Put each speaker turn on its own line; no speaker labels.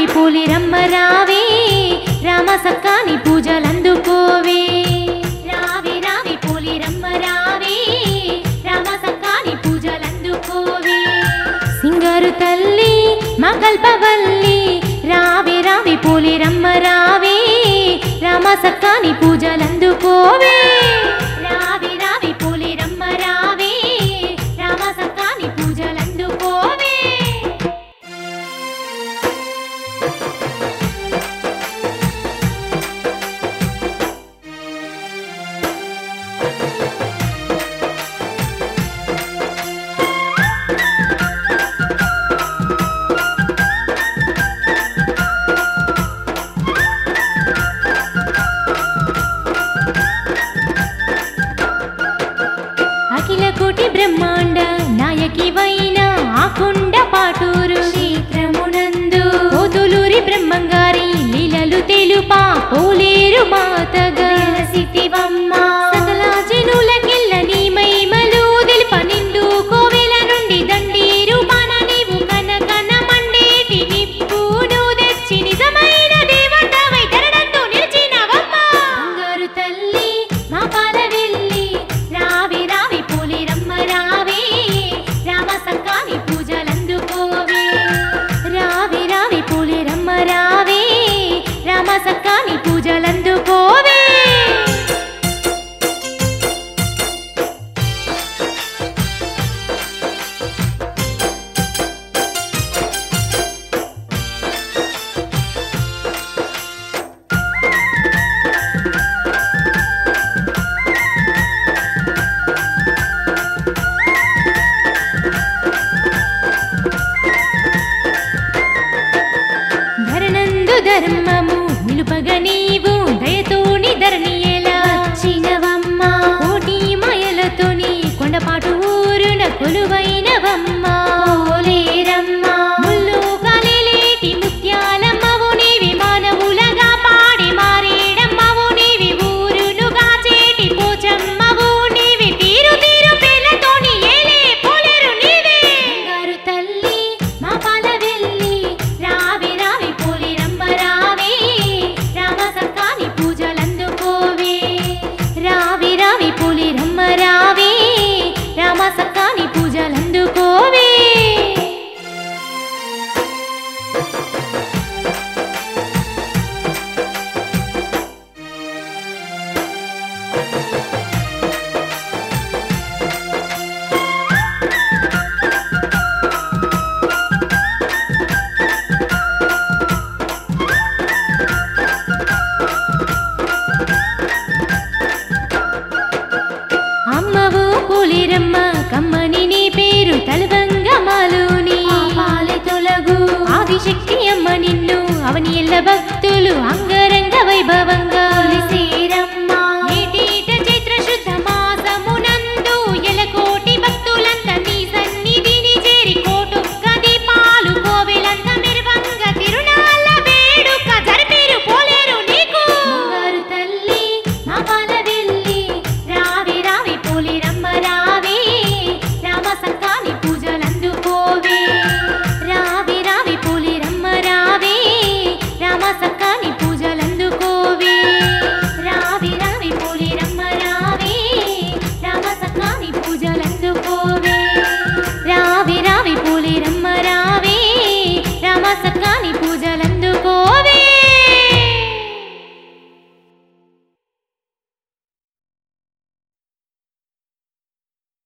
రావి పూలి రమ్మ రావే రామ సక్కాని పూజలందుకోవే రావి రావి పూలి రమ్మ రావే రామ సక్కాని పూజలందుకోవే సింగారు తల్లి మా కల్పవల్లి రావి రావి పూలి రమ్మ రావే రామ సక్కాని పూజలందుకోవే రావి రావి పూలి రమ్మ రావే రామ సక్కాని పూజలందుకోవే అఖిల కోటి బ్రహ్మాండ నాయకి వైన ఆకుండ పాటూరు క్షేత్రమునందు ఓదులూరి బ్రహ్మంగారి లీలలు తెలుపా పోలేరు మాతగా సిటివమ్మ సకల జనులకెల్ల నీ మహిమలు తెలుప నిండు కోవెల నుండి దండీరు మన నీవు కనకన మండేటి నిప్పును తెచ్చి నిజమైన దేవతవై ధరణందు నిలిచినవమ్మ బంగారు తల్లి మా పాల వెళ్ళి రావి రావి పూలి రమ్మ రావే రామ సంకాని పూజలందుకోవే రావి రావి పూలి రమ్మ రావే రామ సంకాని పూజలందుకోవే ధరనందు ధర్మము నిలుపగ నీవు దయతోని ధరణి ఎలా చినవమ్మ కోటి మాయలతోని కొండపాటు ఊరున కొలువైనవమ్మ ఓలేరమ్మ ముల్లు కలిలేటి ముత్యాలమ్మవు నీవి మానవులగా పాడి మారేడమ్మవు నీవి ఊరును గాచేటి పోచమ్మవు నీవి తీరు తీరు పేర్లతోని ఏలే పోలేరు నీవే బంగారు తల్లి మా పాల వెళ్ళి రావి రావి పోలి రమ్మ రావే రామ సక్కాని పూజలందుకోవే రావి రావి పోలి రమ్మ రావే రామ సక్కాని పూజలందుకోవే అమ్మవు పోలిరమ్మ కమ్మని నీ పేరు తలవంగ మాలుని పాలె తొలగు ఆదిశక్తి అమ్మ నిన్ను అవని ఎల్ల భక్తులు అంగరంగ వైభవంగా